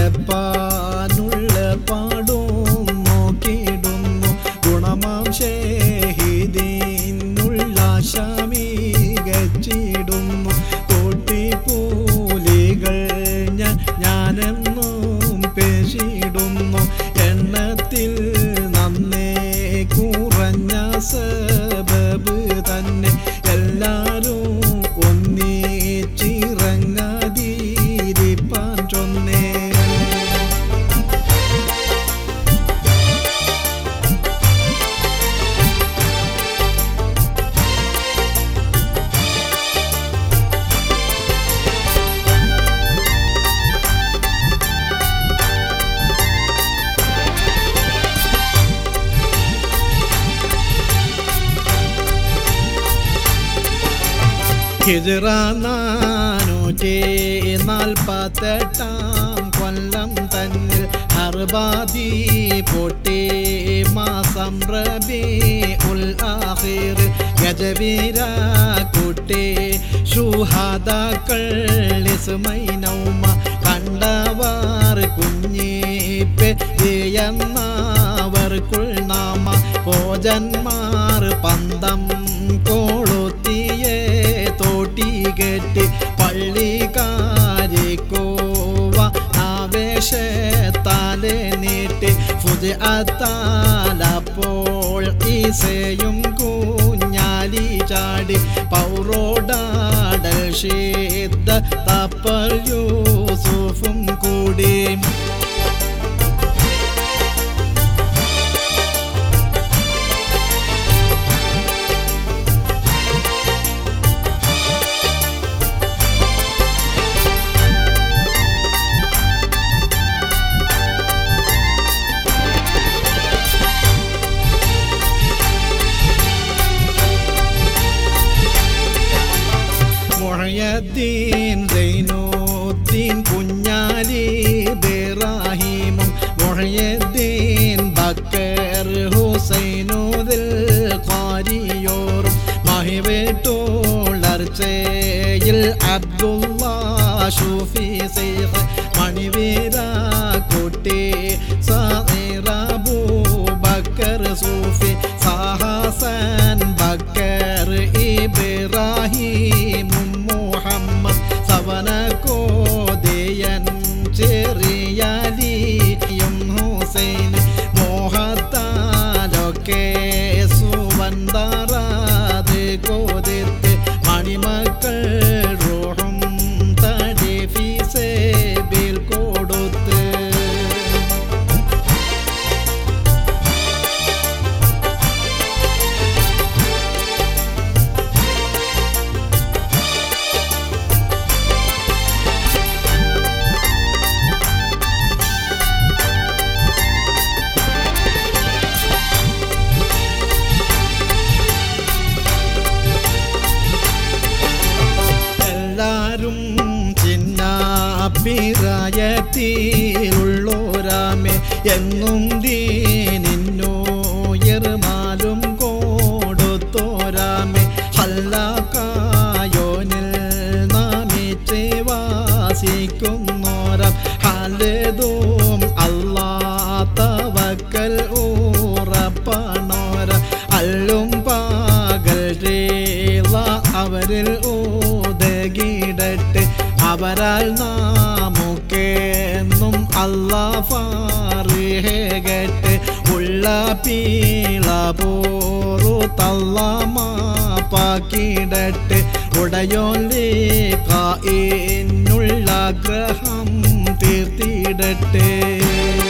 നടപ്പാനുള്ള പാടും നോക്കിയിടുന്നു ഗുണമാം ഷേഹിദീനുള്ള ശമീകച്ചിടുന്നു തോട്ടിപ്പൂലികൾ ഞാൻ ഞാനെന്നും പേശിടുന്നു എണ്ണത്തിൽ നന്നേ കുറഞ്ഞ സബബ് തന്നെ എല്ലാരും ഒന്നിച്ചിറങ്ങാതിരിപ്പാൻ ചൊന്നേ ഹിജറ നാനൂറ്റി നാൽപ്പത്തെട്ടാം കൊല്ലം തന്നിൽ അറുപാതി പൊട്ടി മാസം റബി ഉൽ ആഹിർ ഗജവീര കുട്ടി ഷുഹാദാക്കൾ ഇസ്മൈനൗമ കണ്ടവാർ കുഞ്ഞിപ്പെ എന്നവർക്കുൾ നാമ ഭോജന്മാർ പന്തം കൊളുത്തിയേ തോട്ടി കെട്ടി പള്ളിക്കാരിക്കോവ ആവേശത്താലെ നീട്ടി ഫുജ് അത്താലപ്പോൾ ഈസയും കുഞ്ഞാലി ചാടി പൗറോടാടൽ ഷീദ്ദ തപ്പൽ യൂസുഫും കൂടി മുഹയദ്ദീൻ സൈനുദ്ദീൻ കുഞ്ഞാലി ബിറാഹിമും മുഹയദ്ദീൻ ബക്കർ ഹുസൈനുദിൽ ഖാരിയോറും മഹിവേട്ടുളർച്ചയിൽ അബ്ദുള്ള ഷൂഫി സൈഖ് മണിവീര കുട്ടി സാറബൂ ബക്കർ സൂഫി സാഹസൻ ബക്കർ ഇബ്രാഹിം മുഹമ്മദ് സവന കോതയൻ ചെറിയാലിയും ഹുസൈൻ മോഹത്താലൊക്കെ സുവന്താറാത് കോതിത്ത് മണിമക്കൾ റോഹും തടി ഫീസേ ബിൽ കൊടുത്ത് എല്ലാരും ചിന്നാപ്പിറായത്തിലുള്ളോരാമെ എന്നും ദീനിന്നോയർമാലും കൊടുത്തോരാമെ ഹല്ലാക്കായോനിൽ നാമിച്ച് വാസിക്കുന്നോരം ഹലതും അല്ലാത്തവക്കൽ ഊറപ്പണോര അല്ലും പാകൽ രേള അവരിൽ ഊതകിടട്ട് അവരാൽ നാമുക്കെന്നും അല്ലാ ഫാറിഹേകട്ട് ഉള്ള പീള പോറു തള്ളമാപ്പാക്കിടട്ട് ഉടയോലേ കായിനുള്ള ഗ്രഹം തീർത്തിടട്ടെ